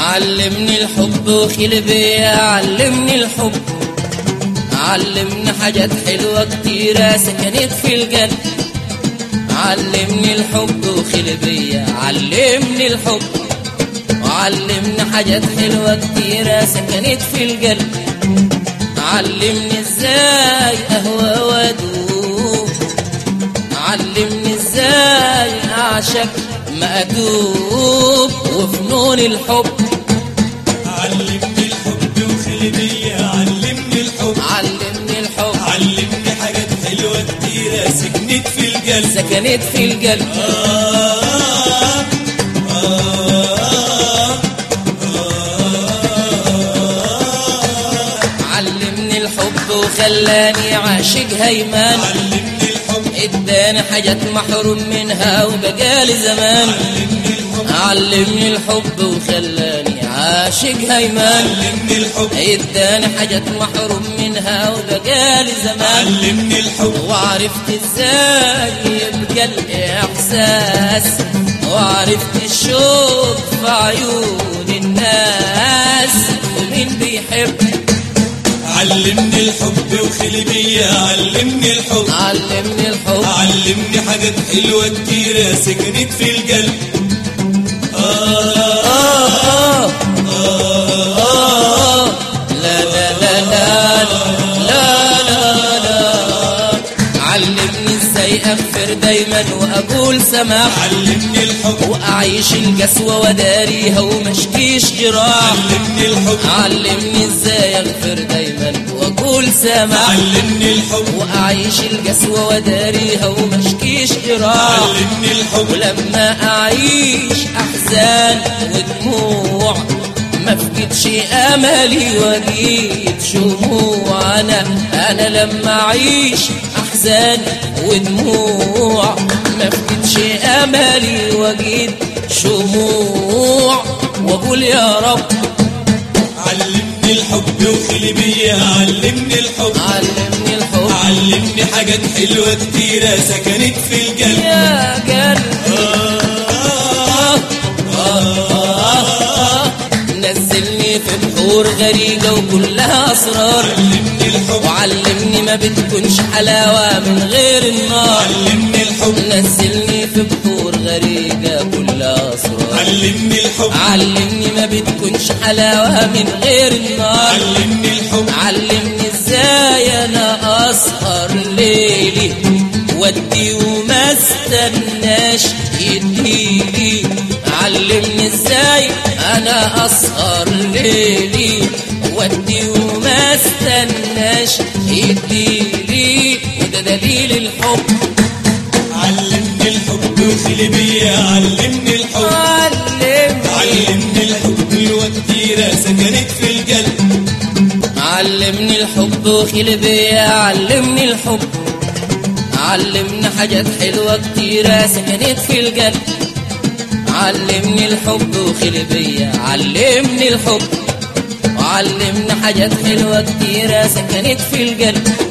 علمني الحب وخلي بيا علمني الحب علمني حاجات حلوة كتيرة سكنت في القلب علمني الحب وخلي بيا علمني الحب وعلمني حاجات حلوة كتيرة سكنت في القلب علمني ازاي اهوى وادوب علمني ازاي اعشق ما ادوب وفنون الحب علمني الحب وخلي بيا علمني الحب علمني الحب علمني حاجات حلوة كتيرة سكنت في القلب سكنت في القلب آه آه علمني الحب وخلاني عاشق هيمان علمني الحب اداني حاجات محروم منها وبقالي زمان علمني الحب علمني الحب وخلاني عاشق هيمان علمني الحب اداني حاجات محروم منها وبقالي زمان علمني الحب وعرفت ازاي يبقى الاحساس وعرفت الشوق في عيون الناس ومين بيحب علمني الحب وخلي بيا علمني الحب علمني الحب علمني حاجات حلوة كتيرة سكنت في القلب آه آه آه آه لا لا لا لا لا لا لا علمني ازاي اغفر دايما واقول سماح علمني الحب واعيش القسوة وداريها ومشكيش جراح علمني الحب علمني ازاي اغفر دايما واقول سماح علمني الحب واعيش القسوة وداريها ومشكيش جراح علمني الحب ولما أعيش أحزان ودموع ما فقدش أملي وأجيب شموع أنا أنا لما أعيش أحزان ودموع ما فقدش أملي وأجيب شموع وأقول يا رب علمني الحب وخلي بيا علمني الحب علمني الحب علمني حاجات حلوة كتيرة سكنت في القلب يا قلبي نزلني في بحور غريقة وكلها أسرار علمني الحب وعلمني ما بتكونش حلاوة من غير النار علمني الحب نزلني في بحور غريقة كلها أسرار علمني الحب علمني ما بتكونش حلاوة من غير النار علمني الحب علمني ازاي انا اسهر ليلي ودي وما استناش يديلي علمني ازاي انا اسهر ليلي ودي وما استناش يديلي وده دليل الحب علمني الحب وخلي بيا علمني الحب علمني علمني الحب حلوة كتيرة سكنت في القلب علمني الحب وخلي بيا علمني الحب علمني حاجات حلوة كتيرة سكنت في القلب علمني الحب وخلي بيا علمني الحب وعلمني حاجات حلوة كتيرة سكنت في القلب